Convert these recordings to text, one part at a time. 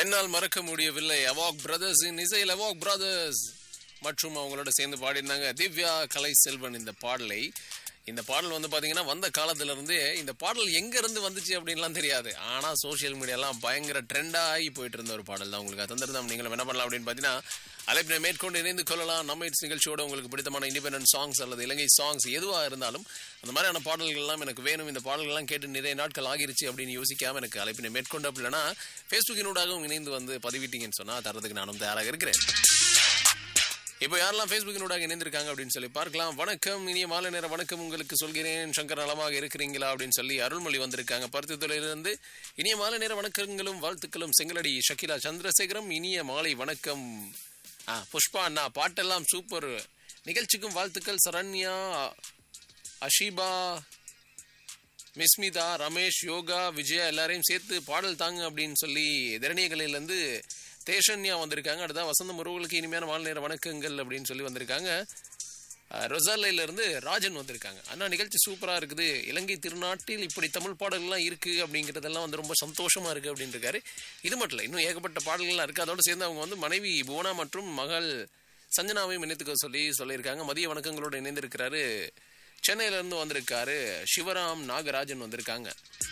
என்னால் மறக்க முடியவில்லை அவாக் பிரதர்ஸின் இசையில் அவாக் பிரதர்ஸ் மற்றும் அவங்களோட சேர்ந்து பாடினாங்க திவ்யா கலை செல்வன் இந்த பாடலை இந்த பாடல் வந்து பாத்தீங்கன்னா வந்த காலத்துல இருந்தே இந்த பாடல் எங்க இருந்து வந்துச்சு அப்படின்லாம் தெரியாது ஆனா சோஷியல் மீடியாலாம் பயங்கர ட்ரெண்டா ஆகி போயிட்டு இருந்த ஒரு பாடல் தான் உங்களுக்கு தந்திருந்தோம் நீங்களும் என்ன பண்ணலாம் அப்படின்னு பாத்தீங்கன்னா அழைப்பினை மேற்கொண்டு இணைந்து கொள்ளலாம் நம்ம இட்ஸ் நிகழ்ச்சியோட உங்களுக்கு பிடித்தமான இண்டிபெண்டன்ட் சாங்ஸ் அல்லது இலங்கை சாங்ஸ் எதுவா இருந்தாலும் அந்த மாதிரியான பாடல்கள் எல்லாம் எனக்கு வேணும் இந்த பாடல்கள்லாம் கேட்டு நிறைய நாட்கள் ஆகிருச்சு அப்படின்னு யோசிக்காம எனக்கு அழைப்பினை மேற்கொண்டு அப்படி இல்லைன்னா ஃபேஸ்புக்கினூடாகவும் இணைந்து வந்து பதிவிட்டீங்கன்னு சொன்னா தரதுக்கு நானும் தயாராக இருக்கிறேன் இப்போ யாரெல்லாம் ஃபேஸ்புக்கினூடாக இணைந்திருக்காங்க அப்படின்னு சொல்லி பார்க்கலாம் வணக்கம் இனிய மாலை நேர வணக்கம் உங்களுக்கு சொல்கிறேன் சங்கர் நலமாக இருக்கிறீங்களா அப்படின்னு சொல்லி அருள்மொழி வந்திருக்காங்க பருத்தித்துறையிலிருந்து இனிய மாலை நேர வணக்கங்களும் வாழ்த்துக்களும் செங்கலடி ஷகிலா சந்திரசேகரம் இனிய மாலை வணக்கம் ஆ புஷ்பா அண்ணா பாட்டெல்லாம் சூப்பர் நிகழ்ச்சிக்கும் வாழ்த்துக்கள் சரண்யா அஷீபா மிஸ்மிதா ரமேஷ் யோகா விஜயா எல்லாரையும் சேர்த்து பாடல் தாங்க அப்படின்னு சொல்லி தரணியகலையிலேருந்து தேஷன்யா வந்திருக்காங்க அடுத்தா வசந்த முருகலுக்கு இனிமையான மாலை நேர வணக்கங்கள் அப்படின்னு சொல்லி வந்திருக்காங்க ரொசாலையில இருந்து ராஜன் வந்திருக்காங்க அண்ணா நிகழ்ச்சி சூப்பரா இருக்குது இலங்கை திருநாட்டில் இப்படி தமிழ் பாடல்கள்லாம் இருக்கு அப்படிங்கிறதெல்லாம் வந்து ரொம்ப சந்தோஷமா இருக்கு அப்படின்னு இருக்காரு இது மட்டும் இல்லை இன்னும் ஏகப்பட்ட பாடல்கள்லாம் இருக்கு அதோட சேர்ந்து அவங்க வந்து மனைவி புவனா மற்றும் மகள் சஞ்சனாவையும் இணைத்துக்க சொல்லி சொல்லியிருக்காங்க மதிய வணக்கங்களோடு இணைந்திருக்கிறாரு சென்னையில இருந்து வந்திருக்காரு சிவராம் நாகராஜன் வந்திருக்காங்க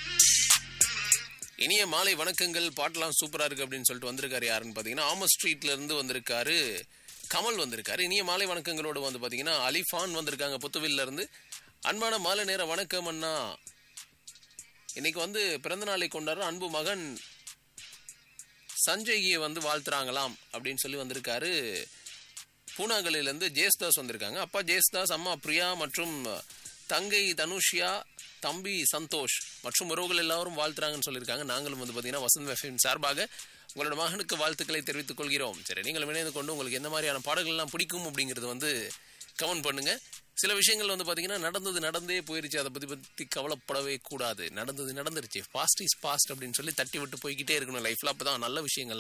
இனிய மாலை வணக்கங்கள் பாட்டெல்லாம் சூப்பரா இருக்கு அப்படின்னு சொல்லிட்டு வந்திருக்காரு யாருன்னு பாத்தீங்கன்னா ஆமஸ் ஸ்ட்ரீட்ல இருந்து வந்திருக்காரு கமல் வந்திருக்காரு இனிய மாலை வணக்கங்களோடு வந்து பாத்தீங்கன்னா அலிஃபான் வந்திருக்காங்க புத்துவில்ல இருந்து அன்பான மாலை நேர வணக்கம் அண்ணா இன்னைக்கு வந்து பிறந்த நாளை கொண்டாடுற அன்பு மகன் சஞ்சய்யை வந்து வாழ்த்துறாங்களாம் அப்படின்னு சொல்லி வந்திருக்காரு பூனாகலிலிருந்து ஜேஸ்தாஸ் வந்திருக்காங்க அப்பா ஜேஸ்தாஸ் அம்மா பிரியா மற்றும் தங்கை தனுஷியா தம்பி சந்தோஷ் மற்றும் உறவுகள் எல்லாரும் வாழ்த்துறாங்கன்னு சொல்லியிருக்காங்க நாங்களும் வந்து பார்த்தீங்கன்னா வசந்த் எஃப்எம் சார்பாக உங்களோட மகனுக்கு வாழ்த்துக்களை தெரிவித்துக் கொள்கிறோம் சரி நீங்கள் இணைந்து கொண்டு உங்களுக்கு எந்த மாதிரியான பாடல்கள்லாம் பிடிக்கும் அப்படிங்கிறது வந்து கமெண்ட் பண்ணுங்க சில விஷயங்கள் வந்து பார்த்தீங்கன்னா நடந்தது நடந்தே போயிருச்சு அதை பற்றி பற்றி கவலைப்படவே கூடாது நடந்தது நடந்துருச்சு பாஸ்ட் இஸ் பாஸ்ட் அப்படின்னு சொல்லி தட்டி விட்டு போய்கிட்டே இருக்கணும் லைஃப்ல அப்போ தான் நல்ல விஷயங்கள்லாம்